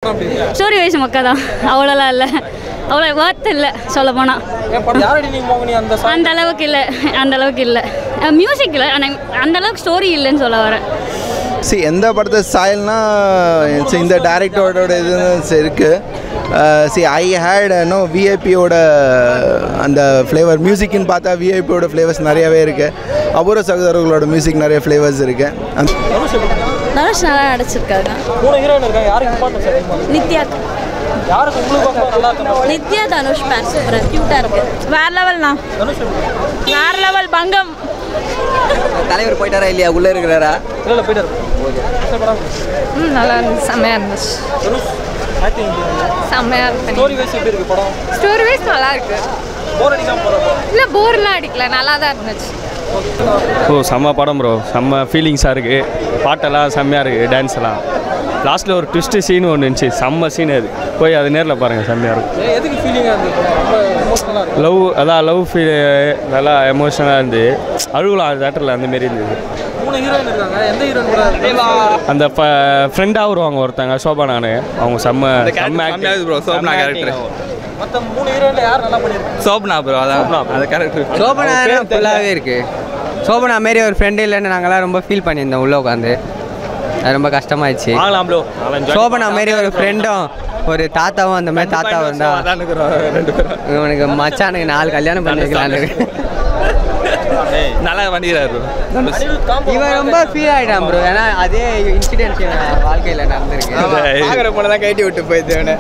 Story wise மக்கா தான் அவ்வளோலாம் இல்லை அவ்வளோ ஒர்த் இல்லை சொல்ல போனால் ஏன் படம் யாரடி நீ மோகினி அந்த song? அந்த அளவுக்கு இல்லை அந்த அளவுக்கு இல்லை மியூசிக் இல்லை ஆனால் அந்த அளவுக்கு ஸ்டோரி இல்லைன்னு சொல்ல வரேன் சி எந்த படத்தை சாயல்னா see, இந்த டேரக்டரோட இது இருக்குது சி ஐ ஹேட் நோ விஐபியோட அந்த ஃப்ளேவர் மியூசிக்னு பார்த்தா விஐபியோட ஃப்ளேவர்ஸ் நிறையவே இருக்குது அபூர்வ சகோதரர்களோட மியூசிக் நிறைய ஃப்ளேவர்ஸ் இருக்குது அந்த தனுஷ் எப்படி? தனுஷ் நல்லா நடிச்சிருக்காங்க மூணு ஹீரோயின் இருக்காங்க யாருக்கு இம்பார்ட்டன்ஸ் அதிகமா இருக்கு? நித்யா யாருக்கு உங்களுக்கு ரொம்ப நல்லா இருக்கும் நித்யா தனுஷ் பேர் சூப்பராக க்யூட்டாக இருக்கு வேற லெவல்ண்ணா தனுஷ் எப்படி? வேற லெவல் பங்கம் தலைவர் போயிட்டாரா இல்லையா உள்ளே இருக்கிறாரா இல்ல இல்ல போயிட்டாரு என்ன படம் ம் நல்லா இருந்துச்சு செம்மையா இருந்துச்சு தனுஷ் ஆக்டிங் செம்மையா இருக்கு ஸ்டோரி வைஸ் எப்படி இருக்கு படம் ஸ்டோரி வைஸ் நல்லா இருக்கு போர் அடிக்காம போற படம் இல்லை போர்லாம் அடிக்கல நல்லா தான் இருந்துச்சு ஓ செம்ம படம் ப்ரோ செம்ம ஃபீலிங்ஸாக இருக்குது பாட்டெல்லாம் செம்மையாக இருக்குது டான்ஸ் எல்லாம் லாஸ்ட்டில் ஒரு ட்விஸ்ட்டு சீன் ஒன்று இருந்துச்சு செம்ம சீன் அது போய் அது நேரில் பாருங்கள் செம்மையாக இருக்கும் ஏன் எதுக்கு ஃபீலிங்காக இருந்தது படம் ரொம்ப எமோஷனலாக இருக்கு லவ் அதான் லவ் ஃபீல் நல்லா எமோஷனலாக இருந்து அழுகலாம் அது தேட்டரில் அந்த மாரி இருந்தது மூணு ஹீரோயின் இருக்காங்க எந்த ஹீரோயின் கூட அந்த ஃப்ரெண்டாக வருவாங்க ஒருத்தங்க சோபா நான் அவங்க செம்ம செம்ம acting. ப்ரோ சோப்னா கேரக்டர் மற்ற மூணு ஹீரோயின்ல யார் நல்லா பண்ணியிருக்காங்க சோப்னா ப்ரோ அதான் அந்த கேரக்டர் சோபனா ஃபுல்லாகவே இருக்கு சோபனா மாரி ஒரு ஃப்ரெண்டு இல்லைன்னு நாங்களாம் ரொம்ப ஃபீல் பண்ணியிருந்தோம் உள்ளே உட்காந்து அது ரொம்ப கஷ்டமாயிடுச்சு வாங்கலாம் ப்ரோ சோபனா மாரி ஒரு ஃப்ரெண்டும் ஒரு தாத்தாவும் அந்த மாதிரி தாத்தா வந்தா ரெண்டு பேரும் இவனுக்கு மச்சானுக்கு நாலு கல்யாணம் பண்ணி வைக்கலான்னு நல்லா பண்ணிக்கிறாரு அனிருத் காம்போ இவன் ரொம்ப ஃபீல் ஆகிட்டான் ப்ரோ ஏன்னா அதே இன்சிடென்ட்ஸ் இவன் வாழ்க்கையில் நடந்திருக்கு பார்க்குற பொண்ணெல்லாம் கட்டி விட்டு போயிடுது இவனை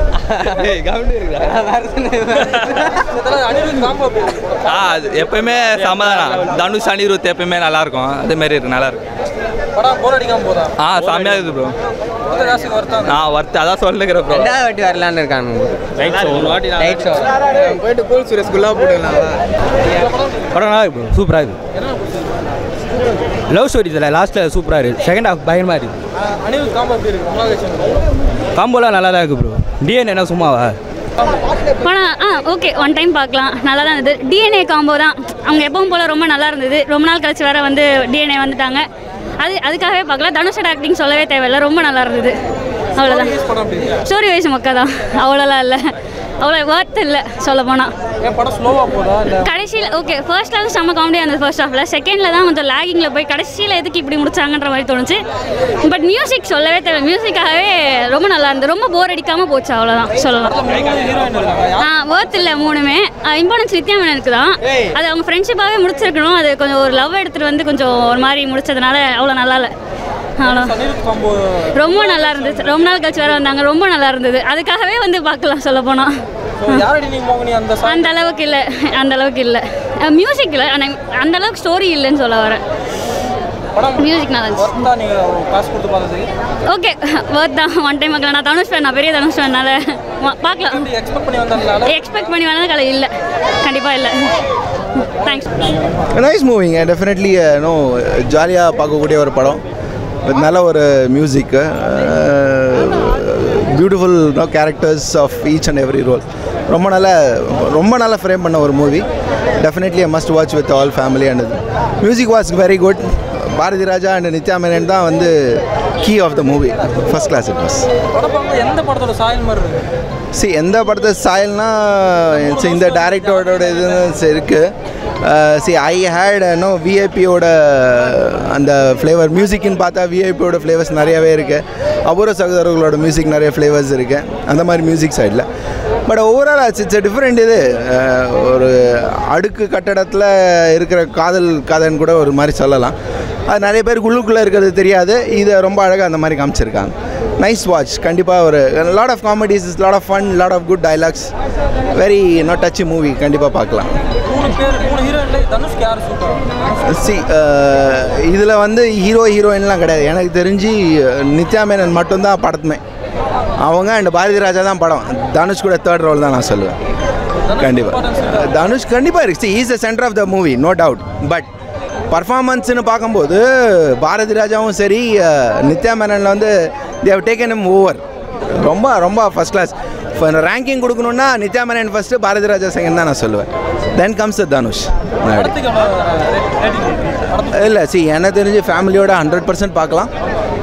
இதெல்லாம் அனிருத் காம்போ எப்படி இருக்கு படம்? ஆ அது எப்பயுமே சமாதானம் தனுஷ் அனிருத் எப்பயுமே நல்லா இருக்கும் அதே மாதிரி இருக்கு நல்லா இருக்கு படம் போர் அடிக்காம போதா ஆ செம்மையாக இருக்குது ப்ரோ கொடுத்த காசுக்கு வருத்தாங்க நான் ஒர்த்து அதான் சொல்லுகிறேன் ப்ரோ ரெண்டாவது வாட்டி வரலான்னு இருக்கானுங்க ரைட் ஷோ ஒரு வாட்டி ரைட் ஷோ போயிட்டு கூல் சுரேஷ் குல்லா போட்டுக்கலாம் படம் நல்லா இருக்கு ப்ரோ சூப்பராக இருக்கு லவ் ஸ்டோரி இதில் லாஸ்ட்டில் சூப்பராக இருக்குது செகண்ட் ஹாஃப் பயங்கரமாக இருக்குது அனிருத் காம்போ எப்படி இருக்கு நல்லா கட்சி காம்போலாம் நல்லா தான் இருக்குது ப்ரோ டிஎன் என்ன சும்மாவா படம் ஆ ஓகே ஒன் டைம் பார்க்கலாம் நல்லா தான் இருந்தது டிஎன்ஏ காம்போ தான் அவங்க எப்பவும் போல் ரொம்ப நல்லா இருந்தது ரொம்ப நாள் கழிச்சு வேற வந்து டிஎன்ஏ வந்துட்டாங்க அது அதுக்காகவே பார்க்கலாம் தனுஷோட ஆக்டிங் சொல்லவே தேவையில்லை ரொம்ப நல்லா இருந்தது அவ்வளோதான் படம் எப்படி இருக்கு ஸ்டோரி வைஸ் மக்கா தான் அவ்வளோலாம் இல்லை அவ்வளோ ஒர்த் இல்லை சொல்ல போனால் ஏன் படம் ஸ்லோவா போதா இல்ல கடைசியில் ஓகே ஃபர்ஸ்ட் ஹாஃப் செம்ம காமெடியாக இருந்தது ஃபர்ஸ்ட் ஹாஃபில் செகண்டில் தான் கொஞ்சம் லாகிங்கில் போய் கடைசியில் எதுக்கு இப்படி முடிச்சாங்கன்ற மாதிரி தோணுச்சு பட் மியூசிக் சொல்லவே தேவை மியூசிக்காகவே ரொம்ப நல்லா இருந்தது ரொம்ப போர் அடிக்காமல் போச்சு அவ்வளோதான் சொல்லலாம் மூணு ஹீரோயின் இருக்காங்க ஆ ஒர்த் இல்லை மூணுமே இம்பார்ட்டன்ஸ் நித்யா மேனனுக்கு தான் அது அவங்க ஃப்ரெண்ட்ஷிப்பாகவே முடிச்சிருக்கணும் அது கொஞ்சம் ஒரு லவ் எடுத்துகிட்டு வந்து கொஞ்சம் ஒரு மாதிரி முடிச்சதுனால அவ்வளோ நல்லா இல்லை அவ்வளோ அனிருத் காம்போ ரொம்ப நல்லா இருந்துச்சு ரொம்ப நாள் கழிச்சு வேறு வந்தாங்க ரொம்ப நல்லா இருந்தது அதுக்காகவே வந்து பார்க்கலாம் சொல்ல போனால் ஸோ யாரடி நீ மோகினி அந்த song? அந்த அளவுக்கு இல்லை அந்த அளவுக்கு இல்லை மியூசிக் இல்லை ஆனால் அந்த அளவுக்கு ஸ்டோரி இல்லைன்னு சொல்ல வரேன் படம் மியூசிக் நல்லா இருந்துச்சு ஒர்த்தா நீங்க காசு கொடுத்து பார்த்ததுக்கு ஓகே ஒர்த் தான் ஒன் டைம் பார்க்கலாம் நான் தனுஷ் fan நான் பெரிய தனுஷ் ஃபேனால பார்க்கலாம் எப்படி எக்ஸ்பெக்ட் பண்ணி வந்ததுனால எக்ஸ்பெக்ட் பண்ணி வந்தது கலை இல்லை கண்டிப்பாக இல்லை thanks nice moving definitely no ஜாலியாக பார்க்கக்கூடிய ஒரு படம் with நல்ல ஒரு மியூசிக்கு beautiful no characters of each and every role ரொம்ப நல்ல ரொம்ப நல்லா ஃப்ரேம் பண்ண ஒரு movie definitely must watch with all family and music was very good Bharathi Raja and Nithya Menon தான் வந்து key of the movie first class it was படம் பார்க்கும்போது எந்த படத்தோட சாயல் மாதிரி இருக்கு சி எந்த படத்தை சாயல்னா see, இந்த டேரக்டரோட இது இருக்குது சி ஐ ஹேட் நோ விஐபியோட அந்த ஃப்ளேவர் மியூசிக்னு பார்த்தா விஐபியோட ஃப்ளேவர்ஸ் நிறையவே இருக்குது அபூர்வ சகோதரர்களோட மியூசிக் நிறைய ஃப்ளேவர்ஸ் இருக்குது அந்த மாதிரி மியூசிக் சைடில் பட் ஓவரால் இட்ஸ் டிஃப்ரெண்ட் இது அஹ், ஒரு அடுக்கு கட்டடத்தில் இருக்கிற காதல் கதைன்னு கூட ஒரு மாதிரி சொல்லலாம் அது நிறைய பேருக்கு உள்ளுக்குள்ளே இருக்கிறது தெரியாது இதை ரொம்ப அழகாக அந்த மாதிரி காமிச்சிருக்காங்க நைஸ் வாட்ச் கண்டிப்பாக ஒரு lot of comedies lot of fun lot of good dialogues very not touch movie கண்டிப்பாக பார்க்கலாம் மூணு பேர் மூணு ஹீரோயின்ல தனுஷ்க்கு யார் சூப்பர் சி இதில் வந்து ஹீரோ ஹீரோயின்லாம் கிடையாது எனக்கு தெரிஞ்சு அஹ், நித்யா மேனன் மட்டும்தான் படத்துமே அவங்க அண்ட் பாரதி ராஜா தான் படம் தனுஷ் கூட தேர்ட் ரோல் தான் நான் சொல்லுவேன் கண்டிப்பாக தனுஷ் கண்டிப்பாக இருக்கு is the centre of the movie no doubt but பர்ஃபார்மன்ஸ்னு பார்க்கும்போது பாரதி ராஜாவும் சரி அஹ், நித்யா மேனனில் வந்து தேவ் டேக்கன் எம் ஓவர் ரொம்ப ரொம்ப ஃபஸ்ட் கிளாஸ் இப்போ ரேங்கிங் கொடுக்கணுன்னா நித்யா மேனன் ஃபஸ்ட்டு பாரதி ராஜா செகண்ட் தான் நான் சொல்லுவேன் தென் கம்ஸ் தனுஷ் முன்னாடி படத்துக்கு எவ்வளோ ரேட்டிங் படத்துக்கு இல்லை சி எனக்கு தெரிஞ்சு ஃபேமிலியோட ஹண்ட்ரட் பர்சன்ட் பார்க்கலாம்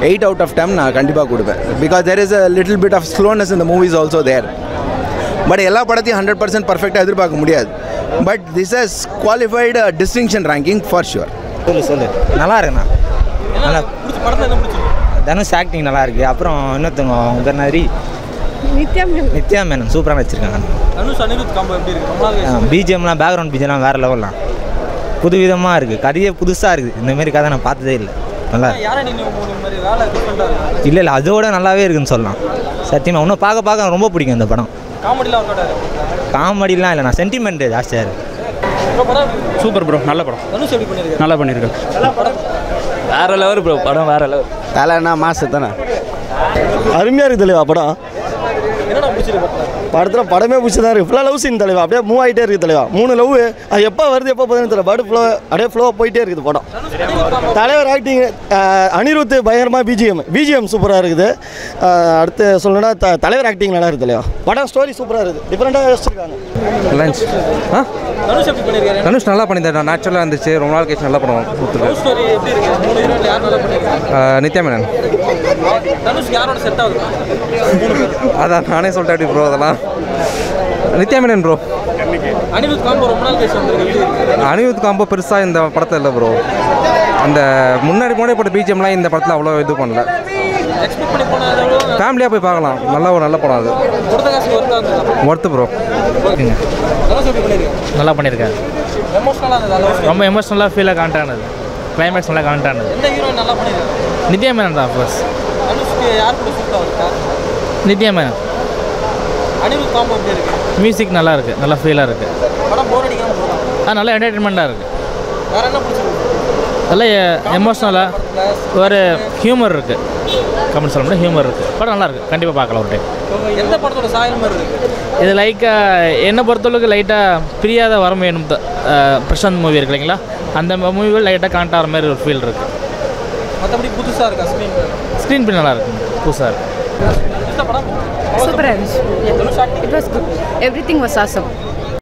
எயிட் அவுட் ஆஃப் டென் நான் கண்டிப்பாக கொடுப்பேன் because there is a little bit of slowness இந்த மூவிஸ் ஆல்சோ தேர் பட் எல்லா படத்தையும் ஹண்ட்ரட் பர்சன்ட் பர்ஃபெக்டாக எதிர்பார்க்க முடியாது but this has qualified distinction ranking for sure சொல்லு சொல்லு நல்லா இருக்குண்ணா நல்லா பிடிச்ச படத்தில் என்ன பிடிச்சிருக்கு தனுஷ் ஆக்டிங் நல்லா இருக்கு அப்புறம் இன்னொருத்தவங்க அவங்க பேர் மாதிரி நித்யா நித்யா மேனன் சூப்பராக வச்சுருக்காங்க தனுஷ் அனிருத் காம்போ எப்படி இருக்கு ரொம்ப நாள் கழிச்சு. பிஜிஎம்லாம் பேக்ரவுண்ட் பிஜிஎம்லாம் வேறு லெவல்லாம் புது விதமாக இருக்குது கதையே புதுசாக இருக்குது இந்த மாதிரி கதை நான் பார்த்ததே இல்லை நல்லா இருக்கு. யாரை நீ மூணு மாதிரி வேலை டிஃப்ரெண்டாக இருக்கு இல்லை இல்லை அதோட நல்லாவே இருக்குன்னு சொல்லலாம் சத்தியமாக இன்னும் பார்க்க பார்க்க ரொம்ப பிடிக்கும் இந்த படம் காமெடிலாம் ஒர்க் அவுட் ஆகுது காமெடிலாம் இல்லை நான் சென்டிமெண்ட் ஜாஸ்தியாக இருக்குது இப்போ படம் எப்படி இருக்கு? சூப்பர் ப்ரோ நல்ல படம் தனுஷ் எப்படி பண்ணியிருக்காரு நல்லா பண்ணியிருக்கேன் படம் வேற லெவல் ப்ரோ படம் வேற லெவல் தலைன்னா மாசு தானே அருமையாக இருக்குது தலைவா படம் என்னடா பிடிச்சிருக்கு படத்தில் படத்தில் படமே பிடிச்சதா இருக்குது ஃபுல்லாக லவ் சீன் தலைவா அப்படியே மூவ் ஆகிட்டே இருக்குது தலைவா மூணு லவ் அது எப்போ வருது எப்போ போகுதுன்னு தெரியல படம் ஃப்ளோ அப்படியே ஃப்ளோவாக போயிட்டே இருக்குது படம் தலைவர் ஆக்டிங் அனிருத் பயங்கரமாக பிஜிஎம் பிஜிஎம் சூப்பராக இருக்குது அஹ், அடுத்து சொல்லணும்னா த தலைவர் ஆக்டிங் நல்லா இருக்குது தலைவா படம் ஸ்டோரி சூப்பராக இருக்குது டிஃப்ரெண்ட்டாக வச்சுருக்காங்க லஞ்ச் ஆ தனுஷ் எப்படி பண்ணியிருக்காரு தனுஷ் நல்லா பண்ணியிருந்தார் நேச்சுரலாக இருந்துச்சு ரொம்ப நாள் கழிச்சு நல்லா படம் லவ் கொடுத்துருக்காரு ஸ்டோரி எப்படி இருக்கு மூணு ஹீரோவில் யார் நல்லா பண்ணியிருக்காங்க ஆ, நித்யா மேனன் தனுஷ் யாரோட செட் ஆகுது மூணு பேர் அதான் நானே சொல்லிட்டேன் அப்படி ப்ரோ அதெல்லாம் நித்யா மேனன் ப்ரோ அனிருத் காம்போ ரொம்ப நாள் கழிச்சு வந்திருக்கு எப்படி இருக்கு அனிருத் காம்போ பெருசாக இந்த படத்தில் இல்லை ப்ரோ அந்த முன்னாடி முன்னாடி போட்ட பிஜிஎம்லாம் இந்த படத்தில் அவ்வளோ இது பண்ணல எக்ஸ்பெக்ட் பண்ணி போனதை விட ஃபேமிலியாக போய் பார்க்கலாம் நல்ல ஒரு நல்ல படம் அது கொடுத்த காசுக்கு ஒர்த்தாக இருந்தது ஒர்த்து ப்ரோ தனுஷ் எப்படி பண்ணியிருக்காரு நல்லா பண்ணியிருக்காரு எமோஷனலாக இருந்தது லவ் ரொம்ப எமோஷனலாக ஃபீலாக கனெக்ட் ஆனது கிளைமேக்ஸ் நல்லா கனெக்ட் ஆனது எந்த ஹீரோயின் நல்லா பண்ணியிருக்காரு நித்யா மேனன் தான் ஃபர்ஸ்ட் தனுஷ்க்கு யார் கூட சூட் ஆகுது நித்யா மேனன் அனிருத் காம்போ எப்படி இருக்கு மியூசிக் நல்லா இருக்குது நல்லா ஃபீலாக இருக்குது படம் போர் அடிக்காம போகலாம் ஆ நல்லா என்டர்டைன்மெண்ட்டாக இருக்குது வேற என்ன பிடிச்சிருக்கு நல்லா எமோஷ்னலாக ஒரு ஹியூமர் இருக்குது கமெண்ட் சொல்ல முடியாது ஹியூமர் இருக்குது படம் நல்லா இருக்குது கண்டிப்பாக பார்க்கலாம் ஒரு டைம் எந்த படத்தோட சாயல் மாதிரி இருக்கு இது லைக்காக என்னை பொறுத்தளவுக்கு லைட்டாக பிரியாத வரம் வேணும் த- அஹ் பிரசாந்த் மூவி இருக்கு இல்லைங்களா அந்த மூவிகள் லைட்டாக கனெக்ட் ஆகிற மாதிரி ஒரு ஃபீல் இருக்குது மற்றபடி புதுசாக இருக்கா ஸ்க்ரீன் ஸ்க்ரீன் பின் நல்லா இருக்கு புதுசாக இருக்குது இந்த படம் சூப்பராக இருந்துச்சு Dhanush acting it was good everything was awesome